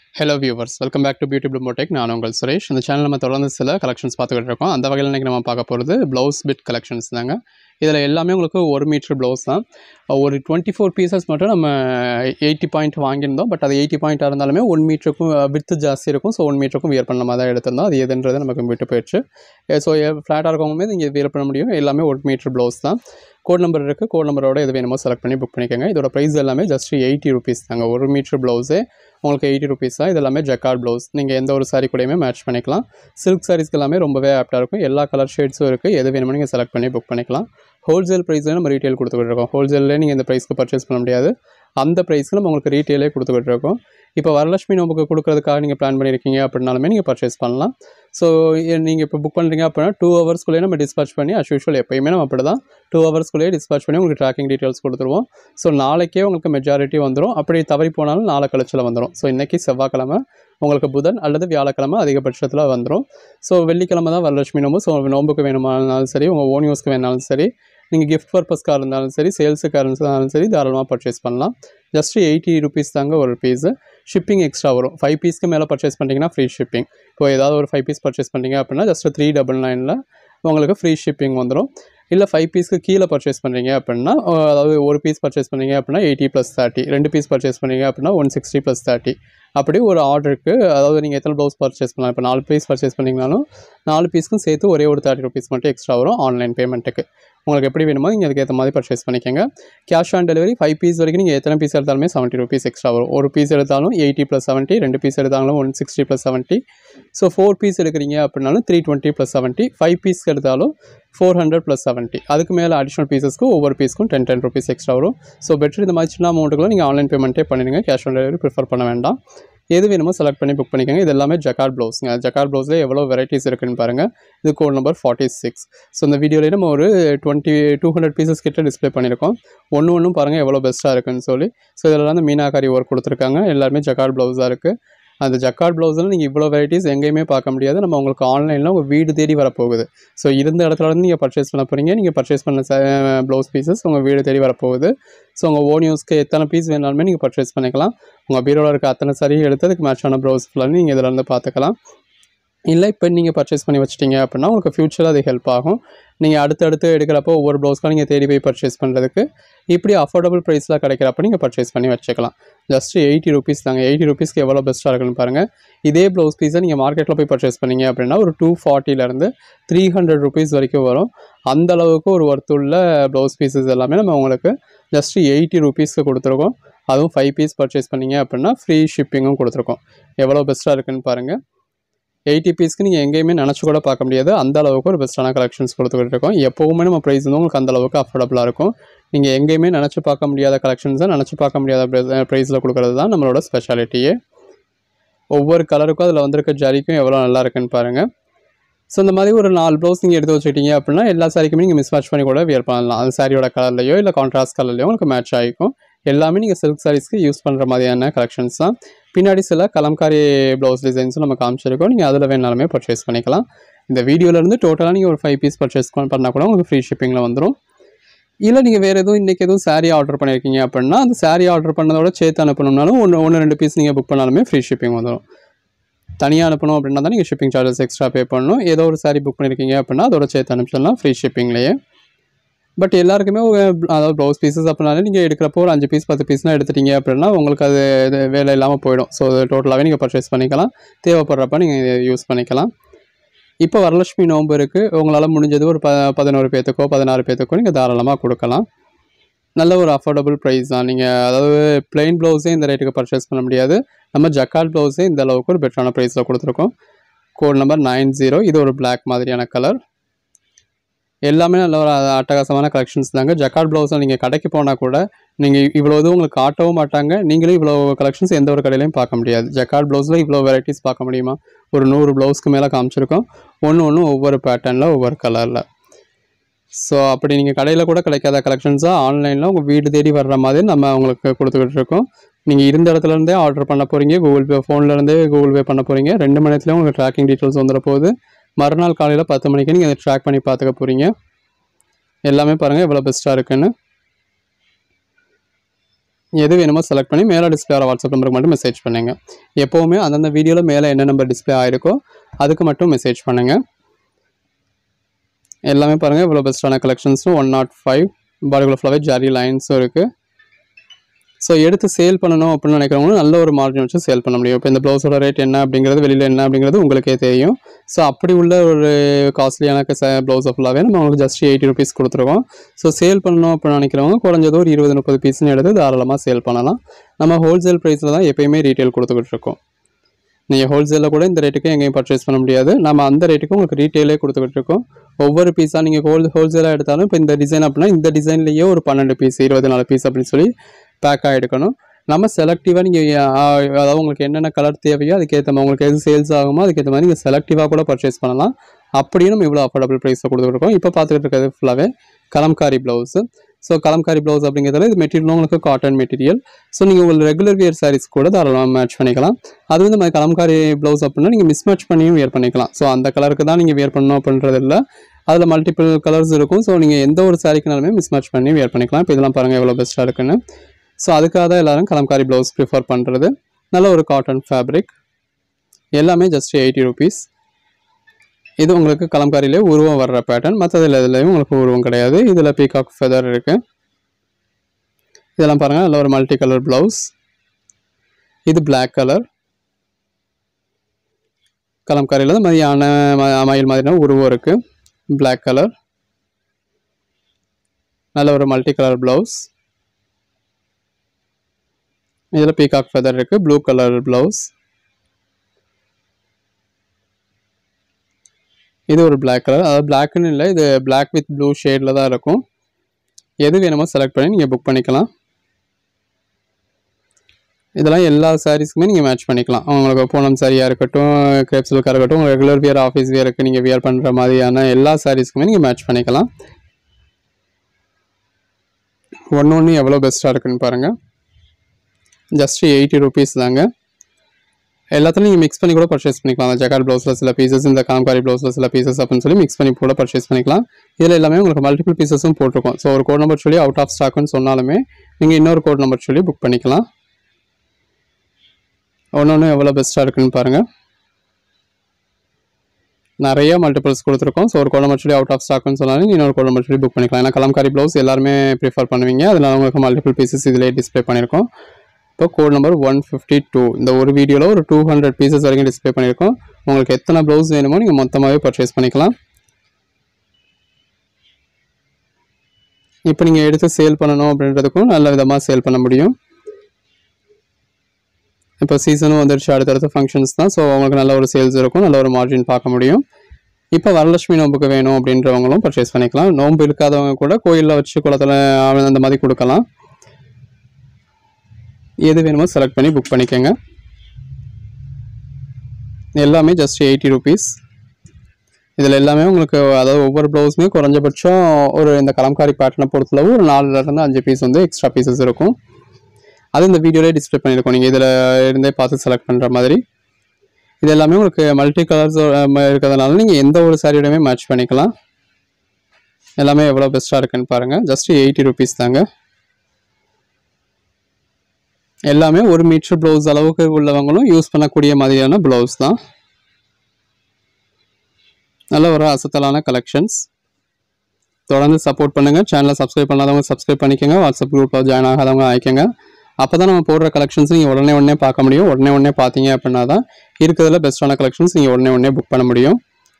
hello viewers welcome back to beauty blue மோடெக் நான் உங்கள் சுரேஷ் இந்த சேனல் நம்ம தொடர்ந்து சில கலெக்ஷன்ஸ் பார்த்துக்கிட்டு இருக்கோம் அந்த வகையில் இன்றைக்கி நம்ம பார்க்க போகிறது ப்ளவுஸ் பிட் கலெக்ஷன்ஸ் தாங்க இதில் எல்லாமே உங்களுக்கு ஒரு மீட்டர் ப்ளவுஸ் தான் ஒரு டுவெண்ட்டி ஃபோர் பீசஸ் மட்டும் நம்ம எயிட்டி பாயிண்ட் வாங்கியிருந்தோம் பட் அது எயிட்டி பாயிண்ட்டாக இருந்தாலுமே ஒன் மீட்டருக்கும் வித்து ஜாஸ்தி இருக்கும் ஸோ ஒன் மீட்டருக்கும் வியர் பண்ண மாதிரி தான் எடுத்திருந்தோம் அது எதுன்றது நமக்கு விட்டு போயிடுச்சு ஸோ ஃப்ளாட்டாக இருக்கவங்க நீங்கள் வியர் பண்ண முடியும் எல்லாமே ஒன் மீட்டர் ப்ளவுஸ் தான் கோட் நம்பர் இருக்குது கோட் நம்பரோட எது வேணுமோ செலக்ட் பண்ணி புக் பண்ணிக்கோங்க இதோட ப்ரைஸ் எல்லாமே ஜஸ்ட் எயிட்டி ருபீஸ் தாங்க ஒரு மீட்டர் ப்ளவுஸே உங்களுக்கு எயிட்டி ருபீஸ் தான் இது எல்லாமே ஜக்கார்ட் ப்ளவுஸ் நீங்கள் எந்த ஒரு சாரீ கூடயுமே மேட்ச் பண்ணிக்கலாம் சில்க் சாரீஸ்க்கு எல்லாமே ரொம்பவே ஆப்டாக இருக்கும் எல்லா கலர் ஷேட்ஸும் இருக்குது எது வேணுமோ நீங்கள் செலக்ட் பண்ணி புக் பண்ணிக்கலாம் ஹோல்சேல் ப்ரைஸில் நம்ம ரீட்டெயில் கொடுத்துக்கிட்டு இருக்கோம் ஹோல்சேல்லே நீங்கள் இந்த ப்ரைஸ்க்கு பர்ச்சேஸ் பண்ண முடியாது அந்த ப்ரைஸ்க்கு நம்ம உங்களுக்கு ரீட்டெயிலே கொடுத்துக்கிட்டு இருக்கோம் இப்போ வரலட்சுமி நோம்புக்கு கொடுக்கறதுக்காக நீங்கள் பிளான் பண்ணியிருக்கீங்க அப்படின்னாலுமே நீங்கள் பர்ச்சேஸ் பண்ணலாம் ஸோ நீங்கள் இப்போ புக் பண்ணுறீங்க அப்படின்னா டூ ஹவர்ஸ்க்குள்ளேயே நம்ம டிஸ்பேச் பண்ணி அஸ் யூஷுவல் எப்பயுமே நம்ம அப்படி தான் டூ ஹவர்ஸ்க்குள்ளேயே டிஸ்பேச் பண்ணி உங்களுக்கு ட்ராக்கிங் டீட்டெயில்ஸ் கொடுத்துருவோம் ஸோ நாளைக்கே உங்களுக்கு மெஜாரிட்டி வந்துடும் அப்படி தவறி போனாலும் நாளை கழிச்சில் வந்துடும் ஸோ இன்றைக்கி செவ்வாய்க்கிழமை உங்களுக்கு புதன் அல்லது வியாழக்கிழமை அதிகபட்சத்தில் வந்துடும் ஸோ வெள்ளிக்கிழமை தான் வரலட்சுமி நோம்பு ஸோ நோம்புக்கு வேணுமானாலும் சரி உங்கள் ஓன் யூஸ்க்கு வேணாலும் சரி நீங்கள் கிஃப்ட் பர்பஸ்க்காக இருந்தாலும் சரி சேல்ஸுக்காக இருந்தாலும் சரி தாராளமாக பர்ச்சேஸ் பண்ணலாம் ஜஸ்ட் எயிட்டி ருபீஸ் தாங்க ஒரு பீஸு ஷிப்பிங் எக்ஸ்ட்ரா வரும் ஃபைவ் பீஸ்க்கு மேலே பர்ச்சேஸ் பண்ணிட்டீங்கன்னா ஃப்ரீ ஷிப்பிங் இப்போ ஏதாவது ஒரு ஃபைவ் பீஸ் பர்ச்சேஸ் பண்ணிங்க அப்படின்னா ஜஸ்ட் த்ரீ டபுள் நைனில் உங்களுக்கு ஃப்ரீ ஷிப்பிங் வந்துடும் இல்லை ஃபைவ் பீஸ்க்கு கீழே பர்ச்சேஸ் பண்ணுறீங்க அப்படின்னா அதாவது ஒரு பீஸ் பர்ச்சேஸ் பண்ணீங்க அப்படின்னா எயிட்டி ப்ளஸ் தேர்ட்டி ரெண்டு பீஸ் பர்ச்சேஸ் பண்ணீங்க அப்படின்னா ஒன் சிக்ஸ்டி ப்ளஸ் தேர்ட்டி அப்படி ஒரு ஆர்டருக்கு அதாவது நீங்கள் எத்தனை ப்ளவுஸ் பர்ச்சேஸ் பண்ணலாம் இப்போ நாலு பீஸ் பர்ச்சேஸ் பண்ணிங்கனாலும் நாலு பீஸ்க்கும் சேர்த்து ஒரே ஒரு தேர்ட்டி ருபீஸ் மட்டும் எக்ஸ்ட்ரா வரும் ஆன்லைன் பேமெண்ட்டுக்கு உங்களுக்கு எப்படி வேணுமோ நீங்கள் அதுக்கு ஏற்ற மாதிரி பர்ச்சேஸ் பண்ணிக்கோங்க cash on delivery five piece வரைக்கும் நீங்கள் எத்தனை பீஸ் எடுத்தாலுமே செவன்ட்டி ருபீஸ் எக்ஸ்ட்ரா வரும் ஒரு பீஸ் எடுத்தாலும் எயிட்டி ப்ளஸ் செவன்ட்டி ரெண்டு பீஸ் எடுத்தாலும் one sixty plus seventy so four piece எடுக்கிறீங்க அப்படின்னாலும் three twenty plus seventy five piece எடுத்தாலும் ஃபோர் ஹண்ட்ரட் ப்ளஸ் செவன்ட்டி அதுக்கு மேலே அடிஷனல் பீசஸ்க்கு ஒவ்வொரு பீஸ்க்கும் டென் டென் ருபீஸ் எக்ஸ்ட்ரா வரும் ஸோ பெட்டர் இந்த மாதிரி சின்ன அமௌண்ட்டுக்குள்ள நீங்கள் ஆன்லைன் பேமெண்ட்டே பண்ணிடுங்க கேஷ் ஆன் டெலிவரி ப்ரிஃபர் பண்ண வேண்டாம் எது வேணுமோ செலக்ட் பண்ணி புக் பண்ணிக்கோங்க இது எல்லாமே ஜக்கார்ட் ப்ளவுஸுங்க ஜக்கார்ட் ப்ளவுஸில் எவ்வளோ வெரைட்டிஸ் இருக்குன்னு பாருங்கள் இது code number forty six so இந்த வீடியோலேயே நம்ம ஒரு டுவெண்ட்டி டூ ஹண்ட்ரட் பீசஸ் கிட்ட டிஸ்ப்ளே பண்ணியிருக்கோம் ஒன்று ஒன்றும் பாருங்கள் எவ்வளோ பெஸ்ட்டாக இருக்குன்னு சொல்லி ஸோ இதில் வந்து மீனாக்காரி ஒர்க் கொடுத்துருக்காங்க எல்லாருமே ஜக்கார்ட் ப்ளவுஸாக இருக்குது அந்த ஜக்கார்ட் ப்ளவுஸில் நீங்கள் இவ்வளோ வெரைட்டிஸ் எங்கேயுமே பார்க்க முடியாது நம்ம உங்களுக்கு ஆன்லைனில் உங்கள் வீடு தேடி வரப்போகுது ஸோ இருந்த இடத்துல இருந்து நீங்கள் பர்ச்சேஸ் பண்ண போகிறீங்க நீங்கள் பர்ச்சேஸ் பண்ண ப்ளவுஸ் பீசஸ் உங்கள் வீடு தேடி வரப்போகுது ஸோ உங்கள் ஓன் யூஸ்க்கு எத்தனை பீஸ் வேணாலுமே நீங்கள் பர்ச்சேஸ் பண்ணிக்கலாம் உங்கள் பீரோவில் இருக்க அத்தனை சரி எடுத்து அதுக்கு மேட்சான ப்ளவுஸ் ஃபுல்லாக நீங்கள் இதில் இருந்து பார்த்துக்கலாம் இல்லை இப்போ நீங்கள் பர்ச்சேஸ் பண்ணி வச்சிட்டீங்க அப்படின்னா உங்களுக்கு ஃப்யூச்சரில் அது ஹெல்ப் ஆகும் நீங்கள் அடுத்தடுத்து எடுக்கிறப்போ ஒவ்வொரு ப்ளவுஸ்க்கும் நீங்கள் தேடி போய் பர்ச்சேஸ் பண்ணுறதுக்கு இப்படி அஃபோர்டபுள் ப்ரைஸில் கிடைக்கிறப்ப நீங்கள் பர்ச்சேஸ் பண்ணி வச்சுக்கலாம் ஜஸ்ட் எயிட்டி ருபீஸ் தாங்க எயிட்டி ருபீஸ்க்கு எவ்வளோ பெஸ்ட்டாக இருக்குன்னு பாருங்கள் இதே ப்ளவுஸ் பீஸை நீங்கள் மார்க்கெட்டில் போய் பர்ச்சேஸ் பண்ணீங்க அப்படின்னா ஒரு டூ ஃபார்ட்டிலேருந்து த்ரீ ஹண்ட்ரட் ருபீஸ் வரைக்கும் வரும் அந்த அளவுக்கு ஒரு ஒர்த்துள்ள ப்ளவுஸ் பீசஸ் எல்லாமே நம்ம உங்களுக்கு ஜஸ்ட் எயிட்டி ருபீஸ்க்கு கொடுத்துருக்கோம் அதுவும் ஃபைவ் பீஸ் பர்ச்சேஸ் பண்ணீங்க அப்படின்னா ஃப்ரீ ஷிப்பிங்கும் கொடுத்துருக்கோம் எவ்வளோ பெஸ்ட்டாக இருக்குன்னு பாருங்கள் எயிட்டி பீஸ்க்கு நீங்கள் எங்கேயுமே நினச்சி கூட பார்க்க முடியாது அந்த அளவுக்கு ஒரு பெஸ்ட்டான கலெக்ஷன்ஸ் கொடுத்துக்கிட்டு இருக்கோம் எப்போவுமே நம்ம ப்ரைஸ் வந்து உங்களுக்கு அந்த அளவுக்கு அஃபோர்டபுளாக இருக்கும் நீங்கள் எங்கேயுமே நினச்சி பார்க்க முடியாத கலெக்ஷன்ஸை நினச்சி பார்க்க முடியாத ப்ரைஸில் கொடுக்குறது தான் நம்மளோட ஸ்பெஷாலிட்டியே ஒவ்வொரு கலருக்கும் அதில் வந்திருக்க ஜரிக்கும் எவ்வளோ நல்லா இருக்குன்னு பாருங்கள் ஸோ இந்த மாதிரி ஒரு நாலு ப்ளவுஸ் நீங்கள் எடுத்து வச்சுக்கிட்டீங்க அப்படின்னா எல்லா சாரிக்குமே நீங்கள் மிஸ் மேட்ச் பண்ணி கூட வியர் பண்ணலாம் அந்த சாரியோட கலர்லையோ இல்லை கான்ட்ராஸ்ட் கலர்லையோ உங்களுக்கு மேட்ச் ஆகிக்கும் எல்லாமே நீங்கள் சில்க் சாரீஸ்க்கு யூஸ் பண்ணுற மாதிரியான கலெக்ஷன்ஸ் தான் பின்னாடி சில கலம்காரி ப்ளவுஸ் டிசைன்ஸும் நம்ம காமிச்சிருக்கோம் நீங்கள் அதில் வேணாலுமே பர்ச்சேஸ் பண்ணிக்கலாம் இந்த வீடியோலேருந்து டோட்டலாக நீங்கள் ஒரு ஃபைவ் பீஸ் பர்ச்சேஸ் பண்ணால் கூட உங்களுக்கு ஃப்ரீ ஷிப்பிங்கில் வந்துடும் இல்லை நீங்கள் வேறு எதுவும் இன்றைக்கி எதுவும் சாரீ ஆர்டர் பண்ணியிருக்கீங்க அப்படின்னா அந்த சாரீ ஆர்டர் பண்ணதோட சேர்த்து அனுப்பணும்னாலும் ஒன்று ஒன்று ரெண்டு பீஸ் நீங்கள் புக் பண்ணாலுமே ஃப்ரீ ஷிப்பிங் வந்துடும் தனியாக அனுப்பணும் அப்படின்னா தான் நீங்கள் ஷிப்பிங் சார்ஜஸ் எக்ஸ்ட்ரா பே பண்ணணும் ஏதோ ஒரு சாரீ புக் பண்ணியிருக்கீங்க அப்படின்னா அதோட சேர்த்து அனுப்பிச்சிடலாம் ஃப்ரீ ஷிப்பிங்லேயே பட் எல்லாருக்குமே அதாவது ப்ளவுஸ் பீசஸ் அப்படினாலே நீங்கள் எடுக்கிறப்போ ஒரு அஞ்சு பீஸ் பத்து பீஸ்னால் எடுத்துட்டீங்க அப்படின்னா உங்களுக்கு அது இது வேலை இல்லாமல் போயிடும் ஸோ டோட்டலாகவே நீங்கள் பர்ச்சேஸ் பண்ணிக்கலாம் தேவைப்படுறப்ப நீங்கள் யூஸ் பண்ணிக்கலாம் இப்போ வரலட்சுமி நோன்பு இருக்குது உங்களால் முடிஞ்சது ஒரு ப பதினோரு பேத்துக்கோ பதினாறு பேத்துக்கோ நீங்கள் தாராளமாக கொடுக்கலாம் நல்ல ஒரு அஃபோர்டபுள் ப்ரைஸ் தான் நீங்கள் அதாவது பிளெயின் ப்ளவுஸே இந்த ரேட்டுக்கு பர்ச்சேஸ் பண்ண முடியாது நம்ம ஜக்கால் ப்ளவுஸே இந்த அளவுக்கு ஒரு பெட்டரான ப்ரைஸில் கொடுத்துருக்கோம் கோட் நம்பர் நைன் ஜீரோ இது ஒரு பிளாக் மாதிரியான கலர் எல்லாமே நல்ல ஒரு அட்டகாசமான கலெக்ஷன்ஸ் தாங்க ஜக்கார்ட் ப்ளவுஸில் நீங்கள் கடைக்கு போனால் கூட நீங்கள் இவ்வளோ இது உங்களுக்கு காட்டவும் மாட்டாங்க நீங்களும் இவ்வளோ கலெக்ஷன்ஸ் எந்த ஒரு கடையிலையும் பார்க்க முடியாது ஜக்கார்ட் ப்ளவுஸில் இவ்வளோ வெரைட்டிஸ் பார்க்க முடியுமா ஒரு நூறு ப்ளவுஸ்க்கு மேலே காமிச்சிருக்கோம் ஒன்று ஒன்று ஒவ்வொரு பேட்டர்னில் ஒவ்வொரு கலரில் ஸோ அப்படி நீங்கள் கடையில் கூட கிடைக்காத கலெக்ஷன்ஸாக ஆன்லைனில் உங்கள் வீடு தேடி வர்ற மாதிரி நம்ம உங்களுக்கு கொடுத்துக்கிட்டு இருக்கோம் நீங்கள் இருந்த இடத்துல இருந்தே ஆர்டர் பண்ண போகிறீங்க கூகுள் பே ஃபோன்லேருந்தே கூகுள் பே பண்ண போகிறீங்க ரெண்டு மணி நேரத்துலேயே உங்களுக்கு ட்ராக்கிங் டீட்டெயில்ஸ் வந்துட போகுது மறுநாள் காலையில் பத்து மணிக்கு நீங்கள் அதை ட்ராக் பண்ணி பார்த்துக்க போகிறீங்க எல்லாமே பாருங்கள் எவ்வளோ பெஸ்ட்டாக இருக்குன்னு எது வேணுமோ செலக்ட் பண்ணி மேலே டிஸ்பிளே ஆகிற வாட்ஸ்அப் நம்பருக்கு மட்டும் மெசேஜ் பண்ணுங்க எப்போவுமே அந்தந்த வீடியோவில் மேலே என்ன நம்பர் டிஸ்பிளே ஆயிருக்கோ அதுக்கு மட்டும் மெசேஜ் பண்ணுங்க எல்லாமே பாருங்கள் இவ்வளோ பெஸ்ட்டான கலெக்ஷன்ஸும் ஒன் நாட் ஃபைவ் பாடிக்குள்ள ஃப்ளவர் ஜாரி லைன்ஸும் இருக்குது ஸோ எடுத்து சேல் பண்ணணும் அப்படின்னு நினைக்கிறவங்களும் நல்ல ஒரு மார்ஜின் வச்சு சேல் பண்ண முடியும் இப்போ இந்த ப்ளவுஸோட ரேட் என்ன அப்படிங்கிறது வெளியில் என்ன அப்படிங்கிறது உங்களுக்கே தெரியும் ஸோ அப்படி உள்ள ஒரு காஸ்ட்லியான ப்ளவுஸ் ஃபுல்லாகவே நம்ம உங்களுக்கு ஜஸ்ட் எயிட்டி ருபீஸ் கொடுத்துருக்கோம் ஸோ சேல் பண்ணணும் அப்படின்னு நினைக்கிறவங்க குறைஞ்சது ஒரு இருபது முப்பது பீஸ்னு எடுத்து தாராளமாக சேல் பண்ணலாம் நம்ம ஹோல்சேல் ப்ரைஸில் தான் எப்பயுமே ரீட்டைல் கொடுத்துக்கிட்டு இருக்கோம் நீங்கள் ஹோல்சேலில் கூட இந்த ரேட்டுக்கு எங்கேயும் பர்ச்சேஸ் பண்ண முடியாது நம்ம அந்த ரேட்டுக்கு உங்களுக்கு ரீட்டெயிலே கொடுத்துக்கிட்டு இருக்கோம் ஒவ்வொரு பீஸாக நீங்கள் ஹோல் ஹோல்சேலாக எடுத்தாலும் இப்போ இந்த டிசைன் அப்படின்னா இந்த டிசைன்லேயே ஒரு பன்னெண்டு பீஸ் இருபது நாலு பீஸ் அப்படின்னு சொல்லி பேக்காக எடுக்கணும் நம்ம செலக்டிவாக நீங்கள் அதாவது உங்களுக்கு என்னென்ன கலர் தேவையோ அதுக்கேற்ற மாதிரி உங்களுக்கு எது சேல்ஸ் ஆகுமோ அதுக்கேற்ற மாதிரி நீங்கள் செலக்டிவாக கூட பர்ச்சேஸ் பண்ணலாம் அப்படியும் நம்ம இவ்வளோ அஃபோர்டபுள் ப்ரைஸில் கொடுத்துருக்கோம் இப்போ பார்த்துக்கிட்டு இருக்கிறது ஃபுல்லாகவே kalamkari blouse so kalamkari blouse அப்படிங்கிறதுல இது மெட்டீரியல் உங்களுக்கு காட்டன் மெட்டீரியல் ஸோ நீங்கள் உங்கள் ரெகுலர் வியர் சாரீஸ் கூட தாராளமாக மேட்ச் பண்ணிக்கலாம் அது வந்து நம்ம கலம்காரி ப்ளவுஸ் அப்படின்னா நீங்கள் மிஸ் மேட்ச் பண்ணியும் வியர் பண்ணிக்கலாம் ஸோ அந்த கலருக்கு தான் நீங்கள் வியர் பண்ணணும் அப்படின்றது இல்லை அதில் மல்டிபிள் கலர்ஸ் இருக்கும் ஸோ நீங்கள் எந்த ஒரு சாரிக்குனாலுமே மிஸ் மேட்ச் பண்ணி வியர் பண்ணிக்கலாம் இப்போ இதெல்லாம் பாருங்கள் எவ்வளோ பெஸ்ட்டாக இருக்குன்னு ஸோ அதுக்காக தான் எல்லாரும் கலம்காரி ப்ளவுஸ் ப்ரிஃபர் பண்ணுறது நல்ல ஒரு காட்டன் ஃபேப்ரிக் எல்லாமே ஜஸ்ட் எயிட்டி ருபீஸ் இது உங்களுக்கு கலம்காரியிலே உருவம் வர்ற பேட்டர்ன் மற்றதில் இதுலேயும் உங்களுக்கு உருவம் கிடையாது இதில் பீகாக் ஃபெதர் இருக்குது இதெல்லாம் பாருங்கள் நல்ல ஒரு மல்டி கலர் ப்ளவுஸ் இது Black கலர் கலம்காரியில் இந்த மாதிரி யானை ம- மயில் மாதிரியான உருவம் இருக்குது Black கலர் நல்ல ஒரு மல்டி கலர் ப்ளவுஸ் இதில் பீகாக் ஃபெதர் இருக்குது ப்ளூ கலர் ப்ளவுஸ் இது ஒரு Black கலர் அதாவது பிளாக்னு இல்லை இது Black வித் ப்ளூ ஷேடில் தான் இருக்கும் எது வேணுமோ செலக்ட் பண்ணி நீங்கள் புக் பண்ணிக்கலாம் இதெல்லாம் எல்லா சாரீஸ்க்குமே நீங்கள் மேட்ச் பண்ணிக்கலாம் உங்களுக்கு பூனம் சாரியாக இருக்கட்டும் கிரேப் சில்காக இருக்கட்டும் ரெகுலர் வியர் ஆஃபீஸ் வியருக்கு நீங்கள் வியர் பண்ணுற மாதிரியான எல்லா சாரீஸ்க்குமே நீங்கள் மேட்ச் பண்ணிக்கலாம் ஒன்று ஒன்று எவ்வளோ பெஸ்ட்டாக இருக்குன்னு பாருங்கள் ஜஸ்ட் எயிட்டி ருபீஸ் தாங்க எல்லாத்துலையும் நீங்கள் மிக்ஸ் பண்ணி கூட பர்ச்சேஸ் பண்ணிக்கலாம் அந்த ஜக்கார்ட் ப்ளவுஸில் சில பீசஸ் இந்த காம்காரி ப்ளவுஸில் சில பீசஸ் அப்படின்னு சொல்லி மிக்ஸ் பண்ணி கூட பர்ச்சேஸ் பண்ணிக்கலாம் இதில் எல்லாமே உங்களுக்கு மல்டிபிள் பீசஸும் போட்டிருக்கோம் ஸோ ஒரு கோட் நம்பர் சொல்லி அவுட் ஆஃப் ஸ்டாக்னு சொன்னாலுமே நீங்கள் இன்னொரு கோட் நம்பர் சொல்லி புக் பண்ணிக்கலாம் ஒன்று ஒன்று எவ்வளோ பெஸ்ட்டாக இருக்குன்னு பாருங்கள் நிறைய மல்டிபிள்ஸ் கொடுத்துருக்கோம் ஸோ ஒரு கோலம் சொல்லி அவுட் ஆஃப் ஸ்டாக்னு சொன்னாலும் இன்னொரு கோலம் சொல்லி புக் பண்ணிக்கலாம் ஏன்னா கலம்காரி ப்ளவுஸ் எல்லாருமே ப்ரிஃபர் பண்ணுவீங்க அதனால உங்களுக்கு மல்டிபிள் பீசஸ் இதிலே டிஸ்ப்ளே பண்ணியிருக்கோம் இப்போ code number one fifty two இந்த ஒரு வீடியோவில் ஒரு டூ ஹண்ட்ரட் பீசஸ் வரைக்கும் டிஸ்ப்ளே பண்ணியிருக்கோம் உங்களுக்கு எத்தனை ப்ளவுஸ் வேணுமோ நீங்கள் மொத்தமாகவே பர்ச்சேஸ் பண்ணிக்கலாம் இப்போ நீங்கள் எடுத்து சேல் பண்ணணும் அப்படின்றதுக்கும் நல்ல விதமாக சேல் பண்ண முடியும் இப்போ சீசனும் வந்துருச்சு அடுத்தடுத்த ஃபங்க்ஷன்ஸ் தான் ஸோ அவங்களுக்கு நல்ல ஒரு சேல்ஸ் இருக்கும் நல்ல ஒரு மார்ஜின் பார்க்க முடியும் இப்போ வரலட்சுமி நோம்புக்கு வேணும் அப்படின்றவங்களும் பர்ச்சேஸ் பண்ணிக்கலாம் நோன்பு இருக்காதவங்க கூட கோயிலில் வச்சு குளத்தில் அந்த மாதிரி கொடுக்கலாம் எது வேணுமோ செலக்ட் பண்ணி புக் பண்ணிக்கோங்க எல்லாமே ஜஸ்ட் எயிட்டி ருபீஸ் இதில் எல்லாமே உங்களுக்கு அதாவது ஒவ்வொரு ப்ளவுஸுமே குறைஞ்சபட்சம் ஒரு இந்த கலம்காரி பேட்டர்னை பொறுத்தளவு ஒரு நாலுலேருந்து அஞ்சு பீஸ் வந்து எக்ஸ்ட்ரா பீசஸ் இருக்கும் அது இந்த வீடியோலேயே டிஸ்ப்ளே பண்ணியிருக்கோம் நீங்கள் இதில் இருந்தே பார்த்து செலக்ட் பண்ணுற மாதிரி இது எல்லாமே உங்களுக்கு மல்டி கலர்ஸ் இருக்கிறதுனால நீங்கள் எந்த ஒரு சாரியோடையுமே மேட்ச் பண்ணிக்கலாம் எல்லாமே எவ்வளோ பெஸ்ட்டாக இருக்குன்னு பாருங்கள் ஜஸ்ட் எயிட்டி ருபீஸ் தாங்க எல்லாமே ஒரு மீட்டர் ப்ளவுஸ் அளவுக்கு உள்ளவங்களும் யூஸ் பண்ணக்கூடிய மாதிரியான ப்ளவுஸ் தான் நல்ல ஒரு அசத்தலான கலெக்ஷன்ஸ் தொடர்ந்து சப்போர்ட் பண்ணுங்கள் சேனலை சப்ஸ்கிரைப் பண்ணாதவங்க சப்ஸ்கிரைப் பண்ணிக்கோங்க வாட்ஸ்அப் குரூப்பில் ஜாயின் ஆகாதவங்க ஆயிக்கோங்க அப்போ தான் நம்ம போடுற கலெக்ஷன்ஸ் நீங்கள் உடனே உடனே பார்க்க முடியும் உடனே உடனே பார்த்தீங்க அப்படின்னா தான் இருக்கிறதுல பெஸ்ட்டான கலெக்ஷன்ஸ் நீங்கள் உடனே உடனே புக் பண்ண முடியும்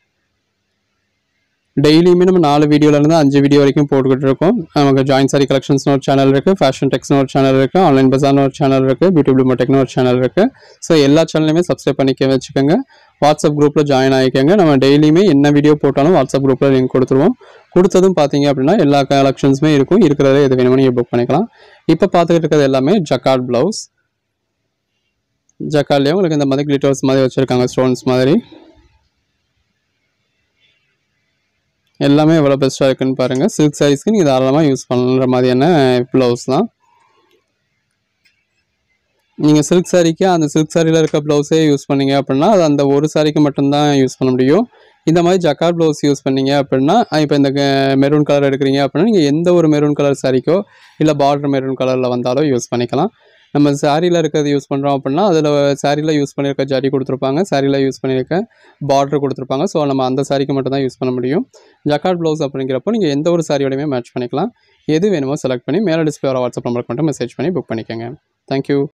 டெய்லியுமே நம்ம நாலு வீடியோலேருந்து அஞ்சு வீடியோ வரைக்கும் போட்டுக்கிட்டு இருக்கோம் நமக்கு ஜாயின் சாரி கலெக்ஷன்ஸ்னு ஒரு சேனல் இருக்குது ஃபேஷன் டெக்ஸ்னு ஒரு சேனல் இருக்குது ஆன்லைன் பஜார்னு ஒரு சேனல் இருக்குது பியூட்டி ப்ளூ டெக்னு ஒரு சேனல் இருக்குது ஸோ எல்லா சேனலையுமே சப்ஸ்கிரைப் பண்ணிக்க வச்சுக்கோங்க வாட்ஸ்அப் குரூப்பில் ஜாயின் ஆகிக்கோங்க நம்ம டெய்லியுமே என்ன வீடியோ போட்டாலும் வாட்ஸ்அப் குரூப்பில் லிங்க் கொடுத்துருவோம் கொடுத்ததும் பார்த்தீங்க அப்படின்னா எல்லா கலெக்ஷன்ஸுமே இருக்கும் இருக்கிறதே எது வேணுமோ நீங்கள் புக் பண்ணிக்கலாம் இப்போ பார்த்துக்கிட்டு இருக்கிறது எல்லாமே ஜக்கார்ட் ப்ளவுஸ் ஜக்கார்ட்லேயே உங்களுக்கு இந்த மாதிரி கிளிட்டர்ஸ் மாதிரி வச்சுருக்காங்க ஸ்டோன்ஸ் மாதிரி எல்லாமே எவ்வளோ பெஸ்ட்டாக இருக்குன்னு பாருங்கள் சில்க் சாரீஸ்க்கு நீங்கள் தாராளமாக யூஸ் பண்ணுற மாதிரியான ப்ளவுஸ் தான் நீங்கள் சில்க் சாரீக்கு அந்த சில்க் சாரியில் இருக்க ப்ளவுஸே யூஸ் பண்ணீங்க அப்படின்னா அது அந்த ஒரு சாரிக்கு மட்டும்தான் யூஸ் பண்ண முடியும் இந்த மாதிரி ஜக்கார்ட் ப்ளவுஸ் யூஸ் பண்ணீங்க அப்படின்னா இப்போ இந்த மெரூன் கலர் எடுக்கிறீங்க அப்படின்னா நீங்கள் எந்த ஒரு மெரூன் கலர் சாரிக்கோ இல்லை பார்டர் மெரூன் கலரில் வந்தாலும் யூஸ் பண்ணிக்கலாம் நம்ம சாரியில் இருக்கிறது யூஸ் பண்ணுறோம் அப்படின்னா அதில் சாரியில் யூஸ் பண்ணியிருக்க ஜரி கொடுத்துருப்பாங்க சாரியில் யூஸ் பண்ணியிருக்க பார்டர் கொடுத்துருப்பாங்க ஸோ நம்ம அந்த சாரிக்கு மட்டும் தான் யூஸ் பண்ண முடியும் ஜக்கார்ட் ப்ளவுஸ் அப்படிங்கிறப்போ நீங்கள் எந்த ஒரு சாரியோடையுமே மேட்ச் பண்ணிக்கலாம் எது வேணுமோ செலக்ட் பண்ணி மேலே டிஸ்பிளே வர வாட்ஸ்அப் நம்பருக்கு மட்டும் மெசேஜ் பண்ணி புக் பண்ணிக்கோங்க தேங்க்யூ